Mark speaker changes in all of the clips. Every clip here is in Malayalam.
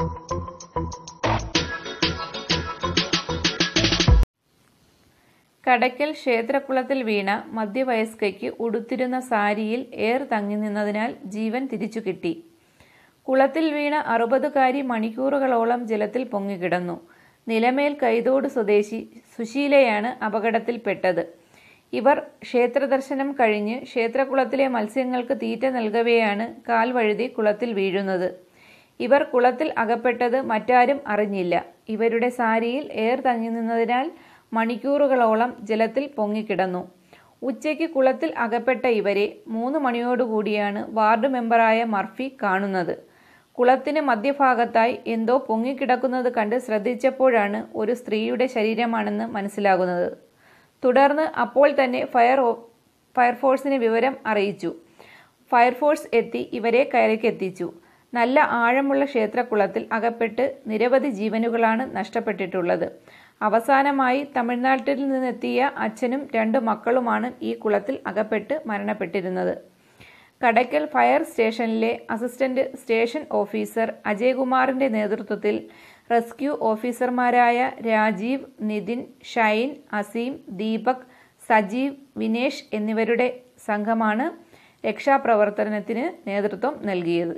Speaker 1: കടയ്ക്കൽ ക്ഷേത്രക്കുളത്തിൽ വീണ മധ്യവയസ്കയ്ക്ക് ഉടുത്തിരുന്ന സാരിയിൽ ഏർ തങ്ങി നിന്നതിനാൽ ജീവൻ തിരിച്ചു കിട്ടി കുളത്തിൽ വീണ അറുപതുകാരി മണിക്കൂറുകളോളം ജലത്തിൽ പൊങ്ങിക്കിടന്നു നിലമേൽ കൈതോട് സ്വദേശി സുശീലയാണ് അപകടത്തിൽപ്പെട്ടത് ഇവർ ക്ഷേത്രദർശനം കഴിഞ്ഞ് ക്ഷേത്രക്കുളത്തിലെ മത്സ്യങ്ങൾക്ക് തീറ്റ നൽകവെയാണ് കാൽ വഴുതി കുളത്തിൽ വീഴുന്നത് ഇവർ കുളത്തിൽ അകപ്പെട്ടത് മറ്റാരും അറിഞ്ഞില്ല ഇവരുടെ സാരിയിൽ ഏർ തങ്ങി നിന്നതിനാൽ മണിക്കൂറുകളോളം ജലത്തിൽ പൊങ്ങിക്കിടന്നു ഉച്ചയ്ക്ക് കുളത്തിൽ അകപ്പെട്ട ഇവരെ മൂന്ന് മണിയോടുകൂടിയാണ് വാർഡ് മെമ്പറായ മർഫി കാണുന്നത് കുളത്തിന് മധ്യഭാഗത്തായി എന്തോ പൊങ്ങിക്കിടക്കുന്നത് കണ്ട് ശ്രദ്ധിച്ചപ്പോഴാണ് ഒരു സ്ത്രീയുടെ ശരീരമാണെന്ന് മനസ്സിലാകുന്നത് തുടർന്ന് അപ്പോൾ തന്നെ ഫയർ ഫയർഫോഴ്സിന് വിവരം അറിയിച്ചു ഫയർഫോഴ്സ് എത്തി ഇവരെ കരയ്ക്കെത്തിച്ചു നല്ല ആഴമുള്ള ക്ഷേത്രക്കുളത്തിൽ അകപ്പെട്ട് നിരവധി ജീവനുകളാണ് നഷ്ടപ്പെട്ടിട്ടുള്ളത് അവസാനമായി തമിഴ്നാട്ടിൽ നിന്നെത്തിയ അച്ഛനും രണ്ട് മക്കളുമാണ് ഈ കുളത്തിൽ അകപ്പെട്ട് മരണപ്പെട്ടിരുന്നത് കടയ്ക്കൽ ഫയർ സ്റ്റേഷനിലെ അസിസ്റ്റന്റ് സ്റ്റേഷൻ ഓഫീസർ അജയ്കുമാറിന്റെ നേതൃത്വത്തിൽ റെസ്ക്യൂ ഓഫീസർമാരായ രാജീവ് നിതിൻ ഷൈൻ അസീം ദീപക് സജീവ് വിനേഷ് എന്നിവരുടെ സംഘമാണ് രക്ഷാപ്രവർത്തനത്തിന് നേതൃത്വം നൽകിയത്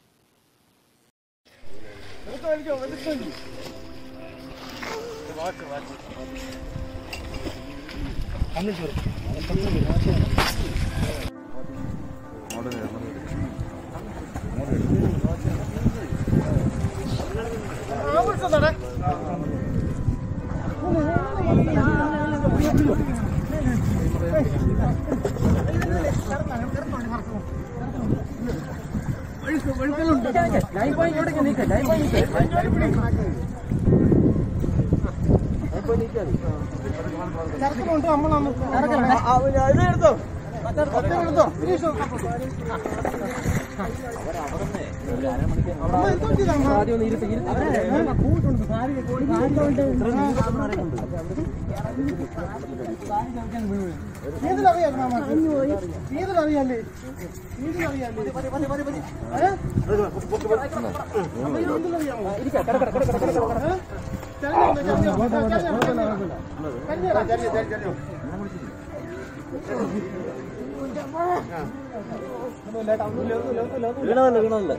Speaker 2: വീണതല്ലേ വീണതല്ലേ